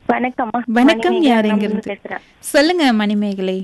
வணக்கம்மா வணக்கம் மணிமேகலை யார் நான் எங்க இருந்து இருந்து பேசுறேன் சொல்லுங்க மணிமேகலை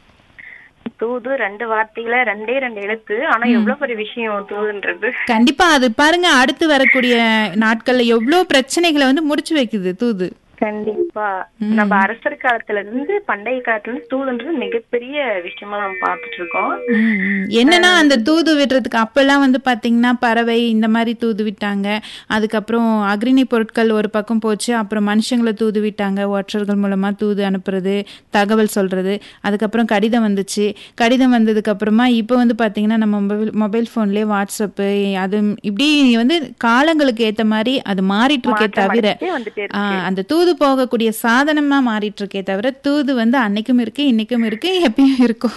தூது ரெண்டு வார்த்தையில ரெண்டே ரெண்டு எழுத்து ஆனா எவ்வளவு பெரிய விஷயம் தூதுன்றது கண்டிப்பா அது பாருங்க அடுத்து வரக்கூடிய நாட்கள்ல எவ்வளவு பிரச்சனைகளை வந்து முடிச்சு வைக்குது தூது கண்டிப்பா நம்ம அரசர் காலத்துல இருந்து பண்டைய காலத்துல இருந்து தூதுன்றது மிகப்பெரிய விஷயமா நம்ம பார்த்துட்டு இருக்கோம் ம், ம். என்னன்னா அந்த தூது விடுறதுக்கு அப்பெல்லாம் வந்து பாத்தீங்கன்னா பறவை இந்த மாதிரி தூது விட்டாங்க அதுக்கப்புறம் அக்ரிணி பொருட்கள் ஒரு பக்கம் போச்சு அப்புறம் மனுஷங்களை தூது விட்டாங்க ஒற்றர்கள் மூலமா தூது அனுப்புறது தகவல் சொல்றது அதுக்கப்புறம் கடிதம் வந்துச்சு கடிதம் வந்ததுக்கு அப்புறமா இப்போ வந்து பாத்தீங்கன்னா நம்ம மொபைல் மொபைல் போன்லயே வாட்ஸ்அப்பு அது இப்படி வந்து காலங்களுக்கு ஏத்த மாதிரி அது மாறிட்டு இருக்கே தவிர அடைஞ்சிட்டே வந்துட்டே இருக்கு. ஆ, அந்த தூது போகக்கூடிய சாதனமா மாறிட்டு இருக்கே தவிர தூது வந்து அன்னைக்கும் இருக்கு இன்னைக்கும் இருக்கு எப்பயும் இருக்கும்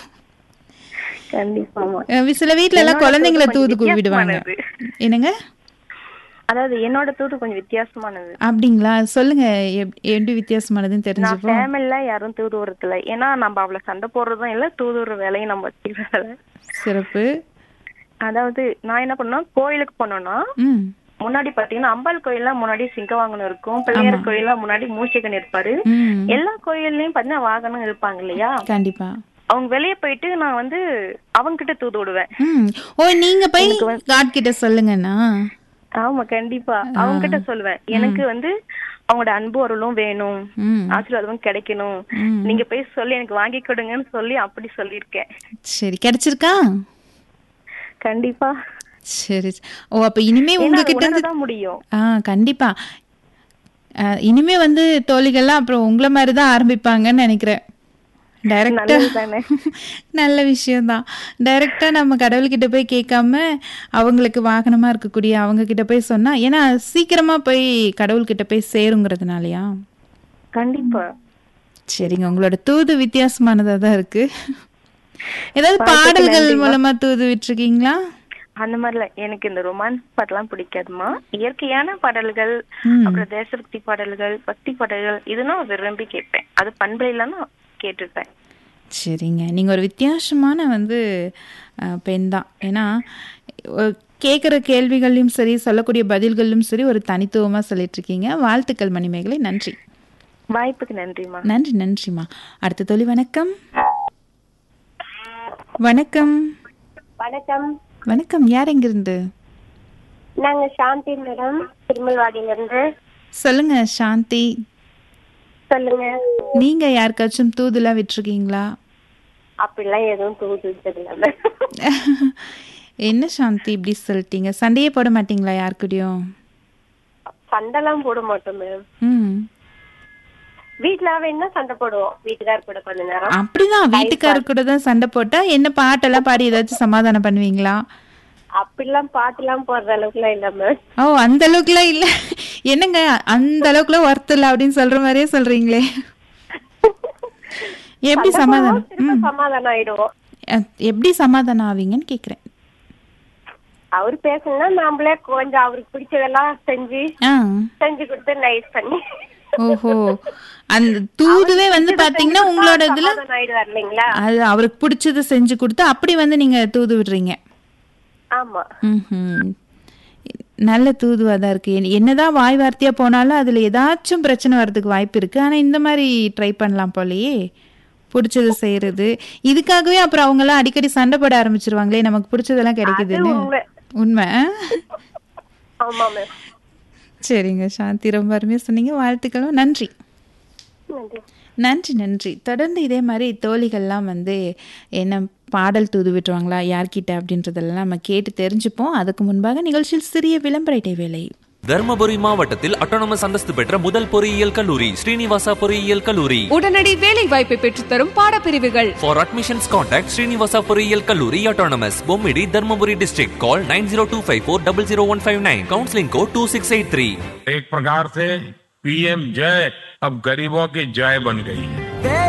கண்டிப்பாமா அஹ் சில வீட்ல எல்லாம் என்னோட குழந்தைங்களை தூது தூது கொஞ்சம் விடுவாங்க வித்தியாசமானது. என்னங்க அதாவது என்னோட தூது கொஞ்சம் வித்தியாசமானது அப்படிங்களா சொல்லுங்க எப்- எப்படி வித்தியாசமானதுன்னு நான் தெரிஞ்சுப்போம் ஃபேமிலில யாரும் தூது விடுறதில்ல ஏன்னா நம்ம அவ்வளவு சண்டை போடுறதும் இல்ல தூது விடுற வேலையும் நம்ம வச்சுக்கிறதில்ல சிறப்பு அதாவது நான் என்ன பண்ணா கோயிலுக்கு போனோம்னா ம் முன்னாடி பாத்தீங்கன்னா அம்பாள் கோயில்லாம் முன்னாடி சிங்க வாகனம் இருக்கும் பிள்ளையார் கோயில்லாம் முன்னாடி மூச்சைக்கன் இருப்பாரு ம் எல்லா கோயில்லயும் பாத்தீங்கன்னா வாகனம் இருப்பாங்க இல்லையா கண்டிப்பா அவங்க வெளியே போயிட்டு நான் வந்து அவங்க கிட்ட தூது விடுவேன் ம் ஓ நீங்க போய் காட் கிட்ட சொல்லுங்கண்ணா ஆமா கண்டிப்பா அவங்க கிட்ட சொல்லுவேன் எனக்கு வந்து அவங்களோட அன்பு அருளும் வேணும் ம் ஆசீர்வாதமும் கிடைக்கணும் ம். நீங்க போய் சொல்லி எனக்கு வாங்கி கொடுங்கன்னு சொல்லி அப்படி சொல்லியிருக்கேன் சரி கிடைச்சிருக்கா கண்டிப்பா சரி ஓ அப்ப இனிமே ஏன்னா உங்ககிட்ட இருந்து உணரதான் முடியும் ஆ கண்டிப்பா அஹ், இனிமே வந்து தோழிகள்லாம் அப்புறம் உங்களை மாதிரி தான் ஆரம்பிப்பாங்கன்னு நினைக்கிறேன் டைரக்டா நல்லது தானே நல்ல விஷயம்தான் டைரக்டா நம்ம கடவுள்கிட்ட போய் கேட்காம அவங்களுக்கு வாகனமா இருக்கக்கூடிய அவங்க கிட்ட போய் சொன்னா ஏன்னா சீக்கிரமா போய் கடவுள்கிட்ட போய் சேருங்கிறதுனாலயா கண்டிப்பா சரிங்க உங்களோட தூது வித்தியாசமானதா தான் இருக்கு ஏதாவது பாடல்கள் மூலமா தூது விட்டுருக்கீங்களா அந்த மாதிரில எனக்கு இந்த ரொமான்ஸ் பாட்டெல்லாம் பிடிக்காதுமா இயற்கையான பாடல்கள் ம். அப்புறம் தேசபக்தி பாடல்கள் பக்தி பாடல்கள் இதுனா விரும்பி கேட்பேன் அது பண்பையிலாம் கேட்டிருப்பேன் சரிங்க நீங்க ஒரு வித்தியாசமான வந்து அஹ், பெண் தான் ஏன்னா கேட்குற கேள்விகள்லையும் சரி சொல்லக்கூடிய பதில்களிலும் சரி ஒரு தனித்துவமா சொல்லிட்டு இருக்கீங்க வாழ்த்துக்கள் மணிமேகலை நன்றி வாய்ப்புக்கு நன்றிமா நன்றி நன்றிம்மா அடுத்த தொழில் வணக்கம் வணக்கம் வணக்கம் வணக்கம் யார் எங்கிருந்து நாங்க சாந்தி மேடம் திருமல்வாடியில இருந்து சொல்லுங்க சாந்தி சொல்லுங்க நீங்க யாருக்காச்சும் தூதுலாம் விட்டுருக்கீங்களா அப்படிலாம் எதுவும் தூக்கிட்டது இல்ல என்ன சாந்தி இப்படி சொல்லிட்டீங்க சண்டையே போட மாட்டீங்களா யாருக்கூடயும் சண்டைலாம் போட மாட்டோம் மேம் ம் வீட்டுல வேணா சண்டை போடுவோம் வீட்டுக்கார் கூட கொஞ்ச நேரம் அப்படிதான் வீட்டுக்காரர் கூட தான் சண்டை போட்டா என்ன பாட்டெல்லாம் பாடி ஏதாச்சும் சமாதானம் பண்ணுவீங்களா அப்படிலாம் பாட்டுலாம் போடுற அளவுக்குலாம் இல்ல மேம் ஓ அந்த அளவுக்குலாம் இல்ல என்னங்க அந்த அளவுக்குலாம் ஒர்த் இல்ல அப்படின்னு சொல்ற மாதிரியே சொல்றீங்களே எப்படி சமாதானம் திரும்ப சமாதானம் ஆயிடுவோம் அஹ், எப்படி சமாதானம் ஆவீங்கன்னு கேக்குறேன் அவர் பேசணும்னா நாமளே கொஞ்சம் அவருக்கு பிடிச்சதெல்லாம் செஞ்சு ஆ செஞ்சு கொடுத்து நைஸ் பண்ணி ஓஹோ அந்த தூதுவே வந்து பாத்தீங்கன்னா உங்களோட இதுல சமாதானம் ஆயிடுவார் இல்லைங்களா அது அவருக்கு பிடிச்சது செஞ்சு கொடுத்து அப்படி வந்து நீங்க தூது விடுறீங்க ஆமா ம்ஹும். நல்ல தூதுவா தான் இருக்கு என்ன- என்னதான் வாய் வார்த்தையா போனாலும் அதுல ஏதாச்சும் பிரச்சனை வர்றதுக்கு வாய்ப்பு இருக்கு ஆனா இந்த மாதிரி ட்ரை பண்ணலாம் போலயே பிடிச்சது செய்யறது இதுக்காகவே அப்புறம் அவங்க எல்லாம் அடிக்கடி சண்டை போட ஆரம்பிச்சிருவாங்களே நமக்கு பிடிச்சதெல்லாம் கிடைக்குதுன்னு உண்மை. உண்மை ஆ? ஆமா மேம் சரிங்க சாந்தி ரொம்ப அருமையா சொன்னீங்க வாழ்த்துக்களும் நன்றி நன்றி நன்றி நன்றி தொடர்ந்து இதே மாதிரி தோழிகள்லாம் வந்து என்ன பாடல் தூது விட்டுருவாங்களா யார்கிட்ட அப்படின்றதெல்லாம் நம்ம கேட்டு தெரிஞ்சுப்போம் அதுக்கு முன்பாக நிகழ்ச்சியில் சிறிய விளம்பர இடைவேளை தர்மபுரி மாவட்டத்தில் அட்டானமஸ் அந்தஸ்து பெற்ற முதல் பொறியியல் கல்லூரி ஸ்ரீனிவாசா பொறியியல் கல்லூரி உடனடி வேலை வாய்ப்பை பெற்றுத்தரும் பாடப்பிரிவுகள் For admissions contact Srinivasa பொறியியல் கல்லூரி autonomous Bommidi Dharmapuri district call 9025400159 counseling code 2683 एक प्रकार से पीएम जय अब गरीबों की जय बन गई है